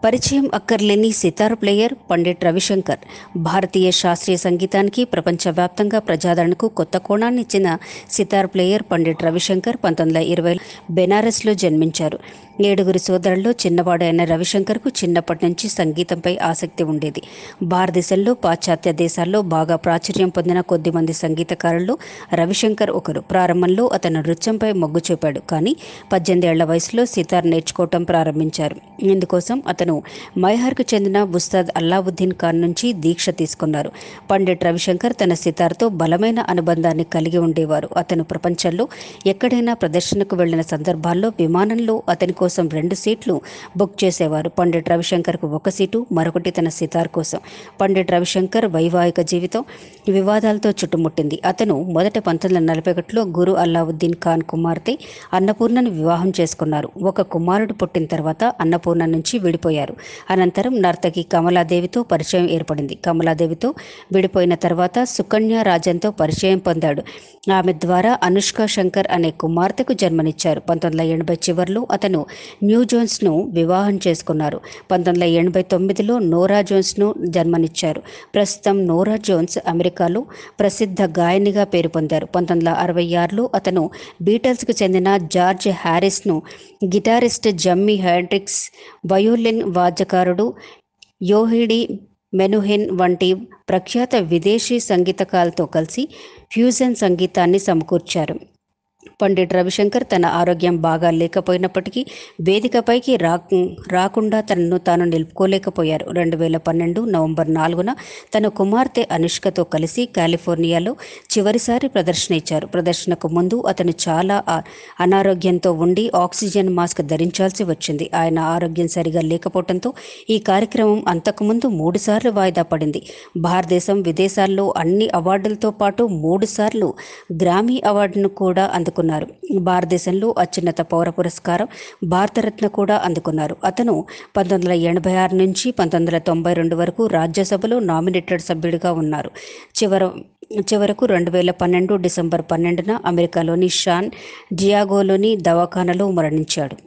పరిచయం అక్కర్లేని సితార్ ప్లేయర్ పండిట్ రవిశంకర్ భారతీయ శాస్త్రీయ సంగీతానికి ప్రపంచవ్యాప్తంగా ప్రజాదరణకు కొత్త కోణాన్ని ఇచ్చిన సితార్ ప్లేయర్ పండిట్ రవిశంకర్ పంతొమ్మిది వందల ఇరవై బెనారస్లో జన్మించారు ఏడుగురి సోదరుల్లో చిన్నవాడైన రవిశంకర్కు చిన్నప్పటి నుంచి సంగీతంపై ఆసక్తి ఉండేది భారతదేశంలో పాశ్చాత్య దేశాల్లో బాగా ప్రాచుర్యం పొందిన కొద్దిమంది సంగీతకారుల్లో రవిశంకర్ ఒకరు ప్రారంభంలో అతను నృత్యంపై మొగ్గు చూపాడు కానీ పద్దెనిమిది ఏళ్ల వయసులో సితార్ నేర్చుకోవటం ప్రారంభించారు ఇందుకోసం అతను మైహార్కు చెందిన ఉస్తాద్ అల్లావుద్దీన్ ఖాన్ నుంచి దీక్ష తీసుకున్నారు పండిట్ రవిశంకర్ తన సితార్తో బలమైన అనుబంధాన్ని కలిగి ఉండేవారు అతను ప్రపంచంలో ఎక్కడైనా ప్రదర్శనకు వెళ్లిన సందర్భాల్లో విమానంలో అతని కోసం రెండు సీట్లు బుక్ చేసేవారు పండిట్ రవిశంకర్కు ఒక సీటు మరొకటి తన సితార్ కోసం పండిట్ రవిశంకర్ వైవాహిక జీవితం వివాదాలతో చుట్టుముట్టింది అతను మొదట పంతొమ్మిది వందల నలభై ఒకటిలో గురు అల్లావుద్దీన్ ఖాన్ కుమార్తె అన్నపూర్ణను వివాహం చేసుకున్నారు ఒక కుమారుడు పుట్టిన తర్వాత అన్నపూర్ణ నుంచి విడిపోయారు అనంతరం నర్తకి కమలాదేవితో పరిచయం ఏర్పడింది కమలాదేవితో విడిపోయిన తర్వాత సుకన్య రాజన్తో పరిచయం పొందాడు ఆమె ద్వారా అనుష్క శంకర్ అనే కుమార్తెకు జన్మనిచ్చారు పంతొమ్మిది వందల ఎనభై చివరిలో అతను న్యూ జోన్స్ను వివాహం చేసుకున్నారు పంతొమ్మిది వందల ఎనభై తొమ్మిదిలో నోరా జోన్స్ను జన్మనిచ్చారు ప్రస్తుతం నోరా జోన్స్ అమెరికాలో ప్రసిద్ధ గాయనిగా పేరు పొందారు పంతొమ్మిది వందల అరవై ఆరులో అతను బీటల్స్కు చెందిన జార్జ్ హ్యారిస్ను గిటారిస్ట్ జమ్మీ హ్యాండ్రిక్స్ వయోలిన్ వాద్యకారుడు యోహిడి మెనుహెన్ వంటి ప్రఖ్యాత విదేశీ సంగీతకాలతో కలిసి ఫ్యూజన్ సంగీతాన్ని సమకూర్చారు పండిట్ రవిశంకర్ తన ఆరోగ్యం బాగా లేకపోయినప్పటికీ వేదికపైకి రా రాకుండా తనను తాను నిలుపుకోలేకపోయారు రెండు వేల పన్నెండు నవంబర్ నాలుగున తన కుమార్తె అనుష్కతో కలిసి కాలిఫోర్నియాలో చివరిసారి ప్రదర్శన ఇచ్చారు ప్రదర్శనకు ముందు అతను చాలా ఆ- అనారోగ్యంతో ఉండి ఆక్సిజన్ మాస్క్ ధరించాల్సి వచ్చింది ఆయన ఆరోగ్యం సరిగా లేకపోవడంతో ఈ కార్యక్రమం అంతకుముందు మూడుసార్లు వాయిదా పడింది భారతదేశం విదేశాల్లో అన్ని అవార్డులతో పాటు మూడుసార్లు గ్రామీ అవార్డును కూడా అందుకున్నారు భారతదేశంలో అత్యున్నత పౌర పురస్కారం భారతరత్న కూడా అందుకున్నారు అతను పంతొమ్మిది వందల ఎనభై ఆరు నుంచి పంతొమ్మిది వందల తొంభై రెండు వరకు రాజ్యసభలో నామినేటెడ్ సభ్యుడిగా ఉన్నారు చివర చివరకు రెండు వేల పన్నెండు డిసెంబర్ పన్నెండున అమెరికాలోని షాన్ డియాగోలోని దవాఖానలో మరణించాడు